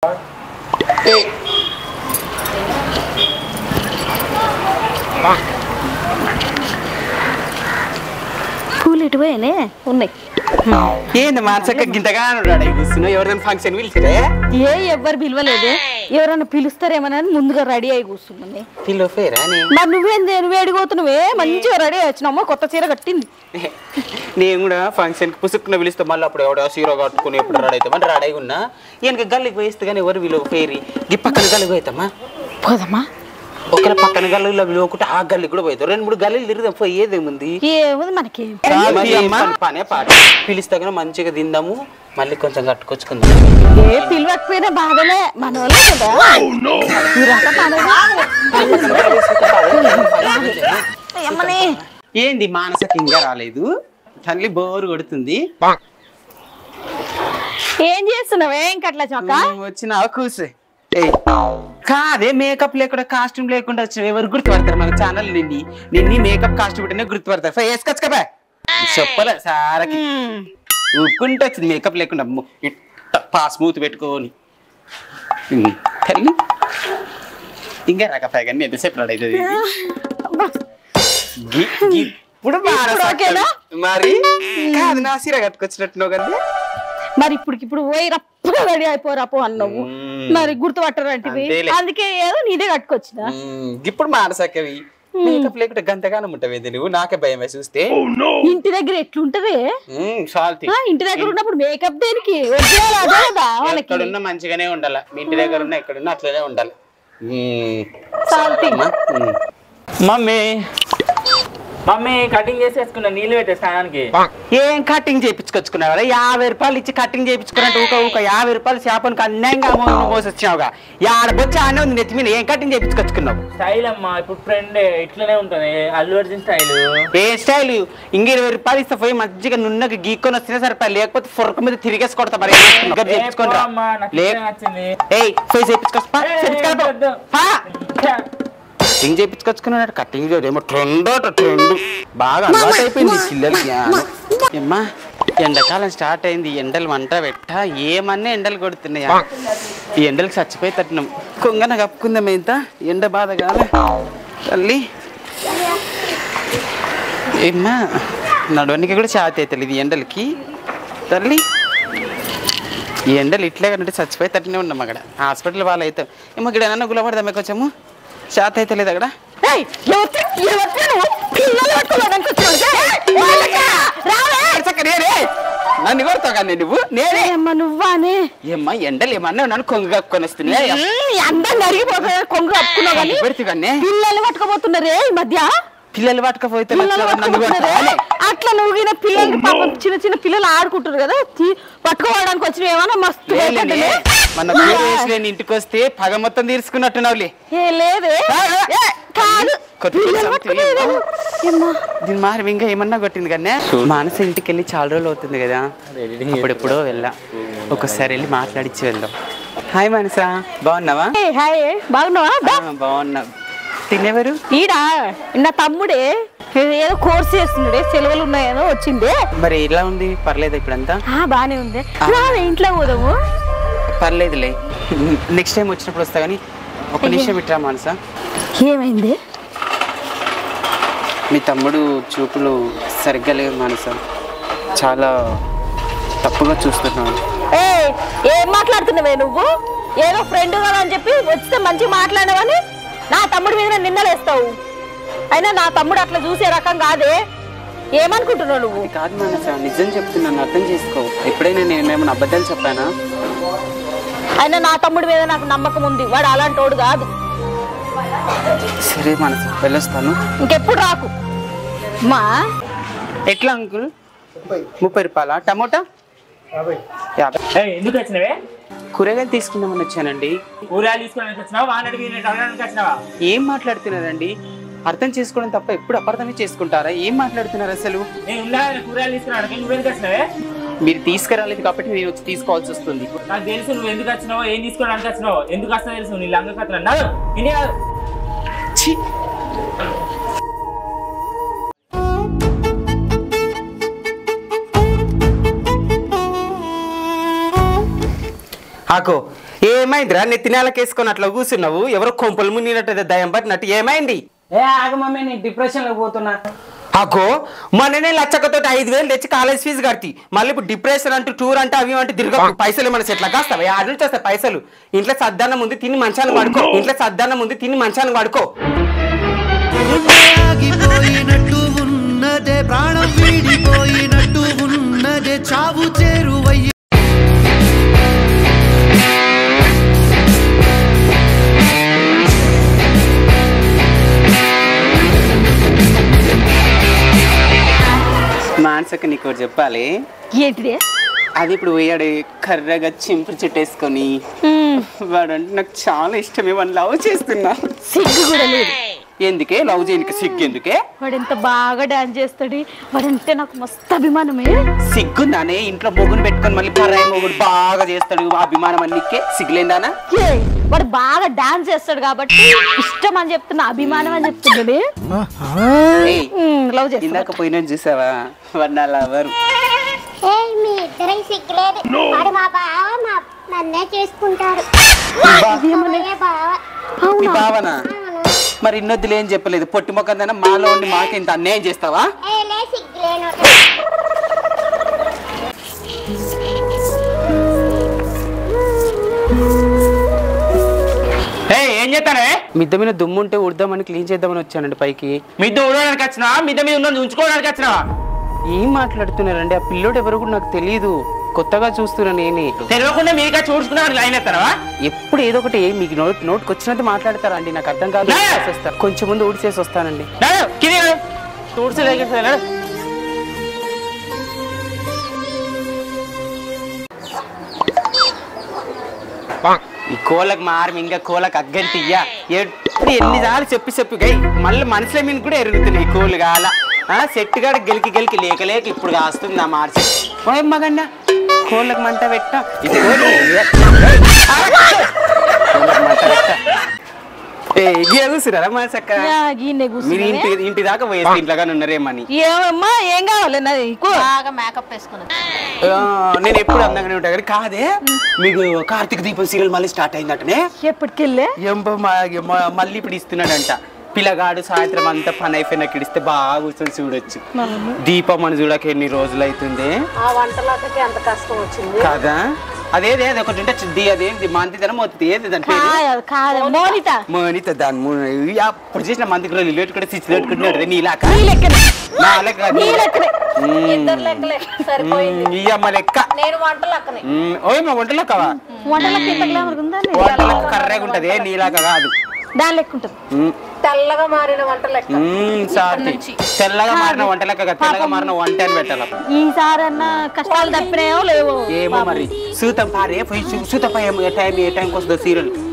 పూలు ఇటు పోయానే ఉన్నాయి ఏంది మానసక్క గింతగా రెడీ కూర్చున్నావు ఎవరిదైనా ఫంక్షన్ పిలిచిరే ఏ ఎవ్వరు పిలవలేదే ఎవరైనా పిలుస్తారేమోనని ముందుగా రెడీ అయి కూర్చున్నాను పిల్లో ఫేరా మరి నువ్వేంది నువ్వు ఏడిపోతున్నావే మంచిగా రెడీ వచ్చినామా కొత్త చీర కట్టింది నేను కూడా ఫంక్షన్ కి పుసుక్కున పిలిస్తే మళ్ళీ అప్పుడు ఎవడో సీరో కట్టుకుని ఎప్పుడు రెడీ అవుతామని రెడీ అయి ఉన్నా ఈయనకి గల్లికి పోయిస్తే కానీ ఎవరు విలువ ఫేరి ఈ పక్కన గల్లికి పోతామా పోదమ్మా ఒకళ్ళ పక్కన గల్లీలో విలువకుంటే ఆ గల్లికి కూడా పోతాం రెండు మూడు గల్లీలు తిరుగుదాం పోయి ఏదేముంది ఏముంది మనకి మరి ఏం పని- పనే పాట పిలిస్తే కానీ మంచిగా తిందాము మళ్ళీ కొంచెం కట్టుకొచ్చుకుందాం ఏ పిలవకపోయినా బాధలే మన వాళ్ళే కదా మీరంతా మనమే. ఏమని ఏంది మానసకి ఇంకా రాలేదు తల్లి బోరు కొడుతుంది ఏం చేస్తున్నావే ఇంకట్లా చొక్క నువ్వు వచ్చిన కూసే ఏయ్ కాదే మేకప్ లేకుండా కాస్ట్యూమ్ లేకుండా వచ్చిన ఎవరు గుర్తుపడతారు మన ఛానల్ నిన్ని నిన్ని మేకప్ కాస్ట్యూమ్ ఉంటేనే గుర్తుపడతారు సో వేసుకొచ్చు కదా చెప్పలే సారకి ఊపుకుంటే వచ్చింది మేకప్ లేకుండా అమ్మో, ఇట్ట పా స్మూత్ పెట్టుకొని ఉమ్, తల్లి ఇంకా రకపాయ కానీ ఎంతసేపు రెడీ అవుతుంది గి- గి- ఇప్పుడు బాగా ఇప్పుడు ఓకేనా? మరి కాదు నా సీర కట్టుకొచ్చినట్టున్నావు కదా మరి ఇప్పుడు ఇప్పుడు పోయి రప్పుగా రెడీ అయిపోరాపో అన్నావు మ్మ్. మరి గుర్తుపట్టరంటివి అంతేలే. అందుకే ఏదో నీదే కట్టుకొచ్చిన మ్మ్. ఇప్పుడు మానసక్కవి మేకప్ లేకుంటే గంతగానం ఉంటావేది నువ్వు నాకే భయం వేసి చూస్తే ఇంటి దగ్గర ఎట్లుంటది మ్మ్, సాల్తీ ఆ, ఇంటి దగ్గర ఉన్నప్పుడు మేకప్ దేనికి ఒరిజినల్ అదే కదా వాళ్ళకి ఎక్కడున్నా మంచిగానే ఉండాలి మీ ఇంటి దగ్గర ఉన్నా ఎక్కడున్నా అట్లనే ఉండాలి మ్మ్. సాల్తీ. అమ్మా. మ్మ్. మమ్మీ మమ్మీ కటింగ్ చేసేసుకున్నా నీళ్ళు పెట్టే స్నానానికి ఏం కటింగ్ చేయించుకొచ్చుకున్నావు యాభై రూపాయలు ఇచ్చి కటింగ్ చేయించుకున్నట్టు ఊక ఊక యాభై రూపాయలు చేపనికి అన్యాయంగా అమౌంట్ పోసి వచ్చినావుగా యాడ బొచ్చి ఆనే ఉంది నెత్తి మీద ఏం కటింగ్ చేయించుకొచ్చుకున్నావు స్టైల్ అమ్మా ఇప్పుడు ఫ్రెండ్ ఇట్లనే ఉంటుంది అల్లు అర్జున్ స్టైల్ ఏ స్టైల్ ఇంక ఇరవై రూపాయలు ఇస్తే పోయి మంచిగా నున్నగా గీక్కొని వస్తేనే సరిపోయి లేకపోతే ఫొరక మీద తిరిగేసి కొడతా మరి ఇంకా చేయించుకొని రా. అమ్మా నాకు లే ఇట్లనే నచ్చింది ఏయ్ పోయి చేయించుకొచ్చు పా, ఏ, చేయించుకోరా పో. వద్దు. పా. కటింగ్ చేయించుకొచ్చుకున్నాడు కటింగ్ ఏమో ట్రెండ్ ట్రెండ్ బాగా అలవాటు అయిపోయింది పిల్లలకి ఏమ్మా ఎండాకాలం స్టార్ట్ అయింది ఎండలు మంట పెట్ట ఏమన్నా ఎండలు కొడుతున్నాయా ఈ ఎండలకు చచ్చిపోయి తట్టినాం కొంగన కప్పుకుందాం ఇంత ఎండ బాధ కాదు తల్లి ఏమ్మా నడవనికి కూడా చాతి అవుతుంది ఇది ఎండలకి తల్లి ఈ ఎండలు ఇట్లే కంటే చచ్చిపోయి తట్టినే ఉన్నాం అక్కడ హాస్పిటల్ వాళ్ళు అయితే ఏమో ఇక్కడ ఏమన్నా గులపడదామే కొంచెము శాత అయితే లేదు అక్కడ ఏయ్, ఎవరు- ఎవరు నువ్వు? పిల్లలు పట్టుకోవడానికి వచ్చినావు. ఏయ్, వాళ్ళకా? రావే. చక్క నేనే నన్ను కొడతావు కానీ నువ్వు నేనే ఏమ్మా నువ్వానే ఏమ్మా ఎండలు ఏమన్నా నన్ను కొంగు కప్పుకొని వస్తున్నాయి అందరం అడిగిపోతాయి కొంగు కప్పుకున్నావు కానీ పెడితే కానీ పిల్లలు పట్టుకోబోతున్నారే ఈ మధ్య పిల్లలు పట్టుకపోతే పిల్లలు నన్ను పట్టుకోబోతున్నారే కొడతావా? అట్లా నువ్వు గిన పిల్లలకి పాపం చిన్న చిన్న పిల్లలు ఆడుకుంటారు కదా తీ- పట్టుకోవడానికి వచ్చిన ఏమన్నా మస్తు లేలే, భయపడ్డానే. మన లేని ఇంటికి వస్తే పగ మొత్తం తీర్చుకున్నట్టున్నావులే ఏ లేదే ఏ, కాదు కొత్త పిల్లలు సంగతి పట్టుకునేదే. ఏమ్మా దీని మారి ఇంకా ఏమన్నా కొట్టింది కానీ మానస ఇంటికి వెళ్ళి చాలా రోజులు అవుతుంది కదా అప్పుడెప్పుడో వెళ్ళా ఒకసారి వెళ్ళి మాట్లాడిచ్చి వెళ్దాం హాయ్ మానస బాగున్నావా ఏ, హాయ్ బాగున్నావా దా. ఆ, బాగున్నా తినేవారు ఈడా నా తమ్ముడే ఏదో కోర్స్ చేస్తున్నాడే సెలవులు ఉన్నాయనో వచ్చిందే మరి ఎలా ఉంది పర్లేదు ఇప్పుడంతా ఆ బానే ఉంది రావే ఇంట్లో పోదాము పర్లేదులే నెక్స్ట్ టైం వచ్చినప్పుడు వస్తా కానీ ఒక నిమిషం ఇట్రా మానస ఏమైంది మీ తమ్ముడు చూపులు సరిగ్గా లేవు మానస చాలా తప్పుగా చూస్తున్నాను ఏ ఏం మాట్లాడుతున్నావే నువ్వు ఏదో ఫ్రెండ్ కదా అని చెప్పి వచ్చితే మంచిగా మాట్లాడవని నా తమ్ముడి మీద నిన్నలేస్తావు అయినా నా తమ్ముడు అట్లా చూసే రకం కాదే ఏమనుకుంటున్నావు నువ్వు కాదు మానస నిజం చెప్తున్నాను అర్థం చేసుకో ఎప్పుడైనా నేను ఏమైనా అబద్ధాలు చెప్పానా అయినా నా తమ్ముడి మీద నాకు నమ్మకం ఉంది వాడు అలాంటి వాడు కాదు సరే మనస వెళ్ళొస్తాను ఇంకెప్పుడు రాకు మా ఎట్లా అంకుల్ ముప్పై రూపాయల టమోటా యాభై ఏయ్, ఎందుకు వచ్చినవే కూరగాయలు తీసుకుందామని వచ్చానండి కూరగాయలు తీసుకోవడానికి వచ్చినావా వానడికి అడగడానికి వచ్చినావా ఏం మాట్లాడుతున్నారండి అర్థం చేసుకోవడం తప్ప ఎప్పుడు అపార్థమే చేసుకుంటారా ఏం మాట్లాడుతున్నారు అసలు నేను ఉందా కూరగాయలు తీసుకురావడానికి నువ్వు ఎందుకు వచ్చినావే మీరు తీసుకురాలేదు కాబట్టి నేను వచ్చి తీసుకోవాల్సి వస్తుంది నాకు తెలుసు నువ్వు ఎందుకు వచ్చినావో ఏం తీసుకోవడానికి వచ్చినావో ఎందుకు వస్తా తెలుసు నీ లంగ కథలు అన్నావు ఇన్ని కాదు ఛీ! ఆకో ఏ ఏమైందిరా నెత్తి నేలకేసుకొని అట్లా కూర్చున్నావు ఎవరో కొంపలు మునిగినట్టు దయం పట్టినట్టు ఏమైంది ఏ ఆగ మమ్మీ నేను డిప్రెషన్ లో పోతున్నా అగో మొన్ననే లచ్చకతో ఐదు వేలు తెచ్చి కాలేజ్ ఫీజు కట్టి మళ్ళీ ఇప్పుడు డిప్రెషన్ అంటూ టూర్ అంటే అవి అంటే తిరగ పైసలు మన చెట్ల కాస్తావా ఆడ నుంచి వస్తాయి పైసలు ఇంట్లో సద్దన్నం ముందు తిని మంచాన్ని పడుకో ఇంట్లో సద్దన్నం ముందు తిని మంచాన్ని పడుకో గుండె ఆగిపోయినట్టు ఉన్నదే ప్రాణం వీడిపోయినట్టు ఉన్నదే చావు చేరువయ్యి మానసక నీకు ఒకటి చెప్పాలి ఏంటిదే అది ఇప్పుడు పోయాడు కర్రగా చింపురు చుట్టేసుకొని వాడు అంటే నాకు చాలా ఇష్టమే వాడిని లవ్ చేస్తున్నా సిగ్గు కూడా లేదు ఎందుకే లవ్ చేయనికి సిగ్గు ఎందుకే వాడు ఎంత బాగా డాన్స్ చేస్తాడు వాడంటే నాకు మస్తు అభిమానమే సిగ్గుందానే ఇంట్లో మొగుని పెట్టుకొని మళ్ళీ పరాయి మొగుడు బాగా చేస్తాడు ఆ అభిమానం అన్నికే సిగ్గులేందానా ఏ, వాడు బాగా డాన్స్ చేస్తాడు కాబట్టి ఇష్టం అని చెప్తున్నా అభిమానం అని చెప్తున్నాడు ఏయ్, లవ్ చేస్తా ఇందాక పోయిన చూసావా వాడు నా లవర్ ఏయ్ మీ ఇద్దరం సిగ్గులేదు వాడు మా బావ మా నన్నే చేసుకుంటాడు ఏ బావ మీ భావన మరి ఇన్నొద్దులు ఏం చెప్పలేదు పొట్టి మొక్కం దాన మాలో ఉండి మాకు ఇంత అన్యాయం చేస్తావా ఏ లే సిగ్గులేను ఏయ్, ఏం చేస్తానే మిద్ద మీద దుమ్ము ఉంటే ఉడదామని క్లీన్ చేద్దామని వచ్చానండి పైకి మిద్ద ఊడడానికి వచ్చినా మిద్ద మీద ఉన్నది ఉంచుకోవడానికి వచ్చినావా ఏం మాట్లాడుతున్నారండి ఆ పిల్లోడు ఎవరు కూడా నాకు తెలియదు కొత్తగా చూస్తున్నా నేనే తెలియకుండా మీకా చూసుకున్నా లైన్ ఎత్తారా ఎప్పుడు ఏదో ఒకటి మీకు నోట్ నోట్కి వచ్చినట్టు మాట్లాడతారండి నాకు అర్థం కాదు లే! వస్తా. కొంచెం ముందు ఊడిచేసి వస్తానండి కింది తూడ్చి లేకేస్తా ఈ కోళ్ళకి మారం ఇంకా కోళ్ళకి అగ్గంటి తీయ్యా ఎప్పుడు ఎన్నిసార్లు చెప్పి చెప్పి గై మళ్ళీ మనుషుల మీద కూడా ఎరుగుతున్నాయి ఈ కోళ్ళు కాల ఆ చెట్టు కాడ గెలికి గెలికి లేక లేక ఇప్పుడు కాస్తుంది ఆ మార్చి ఓయ్ మగన్న కోళ్ళకి మంట పెట్టా ఇది కోళ్ళు. కోళ్ళకి మంట పెట్టా. ఏ ఇదే కూసురారా మా చక్క గీనే మీరు ఇంటి ఇంటి దాకా పోయేసి ఇంట్లోగానే ఉన్నారేమని ఏమమ్మా ఏం కావాలి నాకు బాగా మేకప్ వేసుకుని ఆ, నేను ఎప్పుడు అందంగానే ఉంటా కానీ కాదే మీకు కార్తీక దీపం సీరియల్ మళ్ళీ స్టార్ట్ అయిందటనే ఎప్పటికెళ్ళే ఎంబ మా- మా- మళ్ళీ ఇప్పుడు ఇస్తున్నాడంట పిల్లగాడు సాయంత్రం అంతా పని అయిపోయినాక ఇడిస్తే బాగా కూర్చొని చూడొచ్చు దీపం అని చూడక ఎన్ని రోజులు అవుతుంది ఆ వంటలకి ఎంత కష్టం వచ్చింది కాదా అదేది అది ఒకటి ఉంటే చుద్ది అదేంటి మంది తన మొత్తం ఏది దాని పేరు కాదు కాదు మోనిత మోనిత దాని ము- ఇయ్య, అప్పుడు చేసిన మందికి రోజులు లేట్ కూడా సిచ్చి లేటుకుంటున్నాడు నీలాక నీ లెక్కనే నా లెక్క కాదు. నీ లెక్కనే ఇద్దరు లెక్కలే సరిపోయింది మ్మ్, ఈ అమ్మ లెక్క నేను వంట లెక్కని మ్మ్, ఓయ్ మా వంట లెక్కవా వంటలకి ఎంత గ్లామర్ ఉందా వంట లెక్క కర్రెగా ఉంటది నీలాక కాదు దాని లెక్క ఉంటుంది మ్మ్. తెల్లగా మారిన వంట లెక్క మ్మ్, సాటి తెల్లగా మారిన వంట లెక్క కాదు, తెల్లగా మారిన వంట అని పెట్టాలి అప్పుడు. ఈసారి అన్న కష్టాలు తప్పినాయో లేవో ఏమో మరి సూతం పారే పోయి చూ- సూతం పై ఏ టైం ఏ టైంకి వస్తుందో సీరియల్